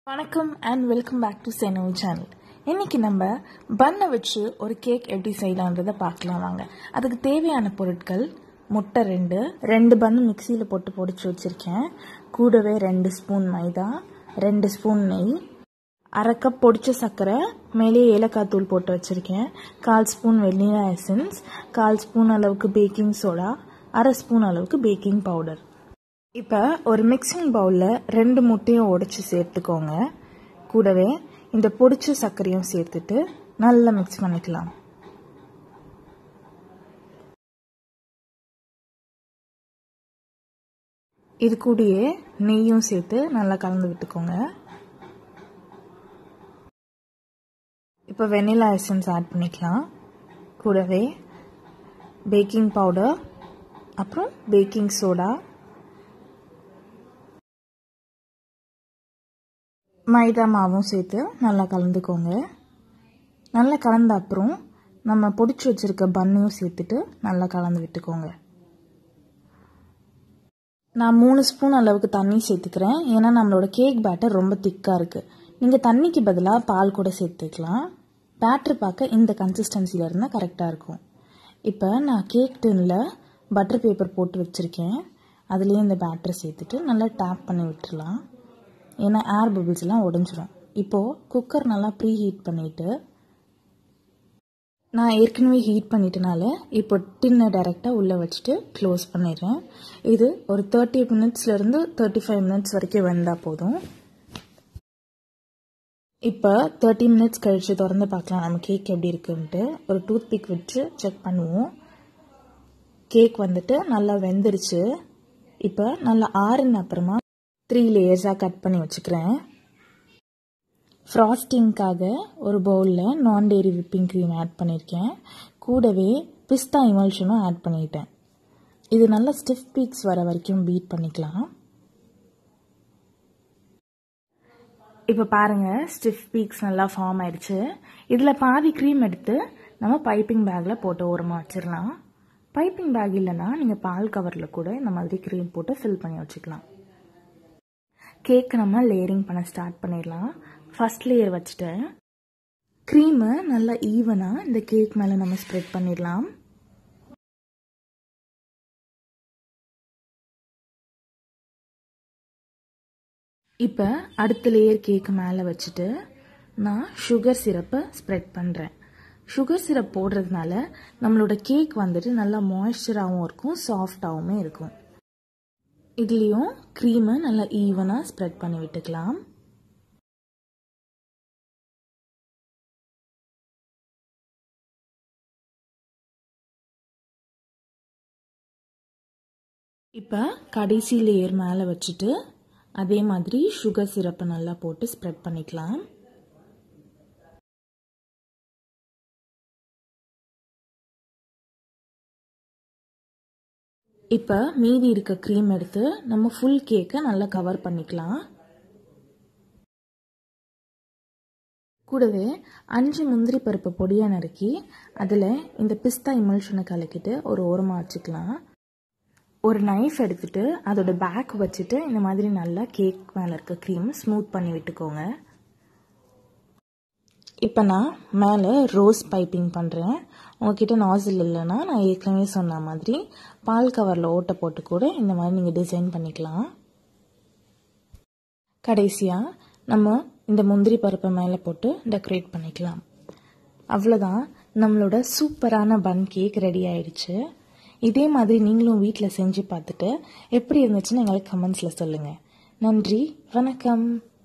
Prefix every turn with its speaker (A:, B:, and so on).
A: வணக்கம் and welcome back to செனவு channel இன்னைக்கு நம்ம பன்னை வச்சு ஒரு கேக் எப்படி செய்யலான்றதை பார்க்கலாம் வாங்க அதுக்கு தேவையான பொருட்கள் முட்டை ரெண்டு ரெண்டு பன்னு மிக்சியில் போட்டு பொடிச்சு வச்சுருக்கேன் கூடவே ரெண்டு ஸ்பூன் மைதா ரெண்டு ஸ்பூன் நெய் அரை கப் பொடிச்ச சர்க்கரை மேலே ஏலக்காய் தூள் போட்டு வச்சுருக்கேன் கால் ஸ்பூன் வெண்ணிலா எசன்ஸ் கால் ஸ்பூன் அளவுக்கு பேக்கிங் சோடா அரை ஸ்பூன் அளவுக்கு பேக்கிங் பவுடர் இப்போ ஒரு மிக்சிங் பவுலில் ரெண்டு முட்டையும் உடைச்சி சேர்த்துக்கோங்க கூடவே இந்த பொடிச்ச சர்க்கரையும் சேர்த்துட்டு நல்லா மிக்ஸ் பண்ணிக்கலாம் இது கூடயே நெய்யும் சேர்த்து நல்லா கலந்து விட்டுக்கோங்க இப்போ வெனிலா எசன்ஸ் ஆட் பண்ணிக்கலாம் கூடவே பேக்கிங் பவுடர் அப்புறம் பேக்கிங் சோடா மைதா மாவும் சேர்த்து நல்லா கலந்துக்கோங்க நல்லா கலந்த அப்புறம் நம்ம பொடிச்சு வச்சுருக்க பன்னையும் சேர்த்துட்டு நல்லா கலந்து விட்டுக்கோங்க நான் மூணு ஸ்பூன் அளவுக்கு தண்ணி சேர்த்துக்கிறேன் ஏன்னா நம்மளோட கேக் பேட்டர் ரொம்ப திக்காக இருக்குது நீங்கள் தண்ணிக்கு பதிலாக பால் கூட சேர்த்துக்கலாம் பேட்டர் பார்க்க இந்த கன்சிஸ்டன்சியில் இருந்தால் கரெக்டாக இருக்கும் இப்போ நான் கேக் டின்னில் பட்டர் பேப்பர் போட்டு வச்சுருக்கேன் அதுலேயே இந்த பேட்டரை சேர்த்துட்டு நல்லா டேப் பண்ணி விட்டுடலாம் ஏன்னா ஏர் பபிள்ஸ்லாம் உடஞ்சிரும் இப்போது குக்கர் நல்லா ப்ரீ ஹீட் பண்ணிவிட்டு நான் ஏற்கனவே ஹீட் பண்ணிட்டனால இப்போ டின்னை டைரெக்டாக உள்ளே வச்சுட்டு க்ளோஸ் பண்ணிடுறேன் இது ஒரு தேர்ட்டி மினிட்ஸ்லேருந்து தேர்ட்டி ஃபைவ் மினிட்ஸ் வரைக்கும் வெந்தால் போதும் இப்போ தேர்ட்டி மினிட்ஸ் கழித்து திறந்து பார்க்கலாம் நம்ம கேக் எப்படி இருக்குன்ட்டு ஒரு டூத் பிக் வச்சு செக் பண்ணுவோம் கேக் வந்துட்டு நல்லா வெந்துருச்சு இப்போ நல்லா ஆறுன அப்புறமா த்ரீ லேயர்ஸாக கட் பண்ணி வச்சுக்கிறேன் ஃப்ராஸ்டிங்க்காக ஒரு பவுலில் நான் டேரி விப்பிங் க்ரீம் ஆட் பண்ணியிருக்கேன் கூடவே பிஸ்தா இமல்ஷனும் ஆட் பண்ணிட்டேன் இது நல்லா ஸ்டிஃப் பீக்ஸ் வர வரைக்கும் பீட் பண்ணிக்கலாம் இப்போ பாருங்கள் ஸ்டிஃப் பீக்ஸ் நல்லா ஃபார்ம் ஆயிடுச்சு இதில் பாதி க்ரீம் எடுத்து நம்ம பைப்பிங் பேக்கில் போட்டு ஓரமாக வச்சிடலாம் பைப்பிங் பேக் இல்லைன்னா நீங்கள் பால் கவரில் கூட இந்த மாதிரி க்ரீம் போட்டு ஃபில் பண்ணி வச்சுக்கலாம் கேக் நம்ம லேயரிங் பண்ண ஸ்டார்ட் பண்ணிடலாம் ஃபஸ்ட் லேயர் வச்சுட்டேன் க்ரீமை நல்லா ஈவனாக இந்த கேக் மேலே நம்ம ஸ்ப்ரெட் பண்ணிடலாம் இப்போ அடுத்த லேயர் கேக் மேலே வச்சுட்டு நான் சுகர் சிரப்பை ஸ்ப்ரெட் பண்ணுறேன் சுகர் சிரப் போடுறதுனால நம்மளோட கேக் வந்துட்டு நல்லா மாய்ஸ்சராகவும் இருக்கும் சாஃப்டாகவும் இருக்கும் இதுலேயும் க்ரீமை நல்லா ஈவனாக ஸ்ப்ரெட் பண்ணி விட்டுக்கலாம் இப்போ கடைசி லேயர் மேலே வச்சுட்டு அதே மாதிரி சுகர் சிரப்பை நல்லா போட்டு ஸ்ப்ரெட் பண்ணிக்கலாம் இப்போ மீதி இருக்க க்ரீம் எடுத்து நம்ம ஃபுல் கேக்கை நல்லா கவர் பண்ணிக்கலாம் கூடவே அஞ்சு முந்திரி பருப்பு பொடியாக நறுக்கி அதில் இந்த பிஸ்தா இமல்ஷனை கலக்கிட்டு ஒரு ஓரமாக வச்சுக்கலாம் ஒரு நைஃப் எடுத்துட்டு அதோட பேக் வச்சுட்டு இந்த மாதிரி நல்லா கேக் மேலே இருக்க க்ரீம் ஸ்மூத் பண்ணி விட்டுக்கோங்க இப்போ நான் மேலே ரோஸ் பைப்பிங் பண்ணுறேன் உங்ககிட்ட நாசில் இல்லைன்னா நான் ஏற்கனவே சொன்ன மாதிரி பால் கவரில் ஓட்டை போட்டு கூட இந்த மாதிரி நீங்கள் டிசைன் பண்ணிக்கலாம் கடைசியாக நம்ம இந்த முந்திரி பருப்பை மேலே போட்டு டெக்கரேட் பண்ணிக்கலாம் அவ்வளோதான் நம்மளோட சூப்பரான பன் கேக் ரெடி ஆயிடுச்சு இதே மாதிரி நீங்களும் வீட்டில் செஞ்சு பார்த்துட்டு எப்படி இருந்துச்சுன்னு எங்களுக்கு கமெண்ட்ஸில் சொல்லுங்கள் நன்றி வணக்கம்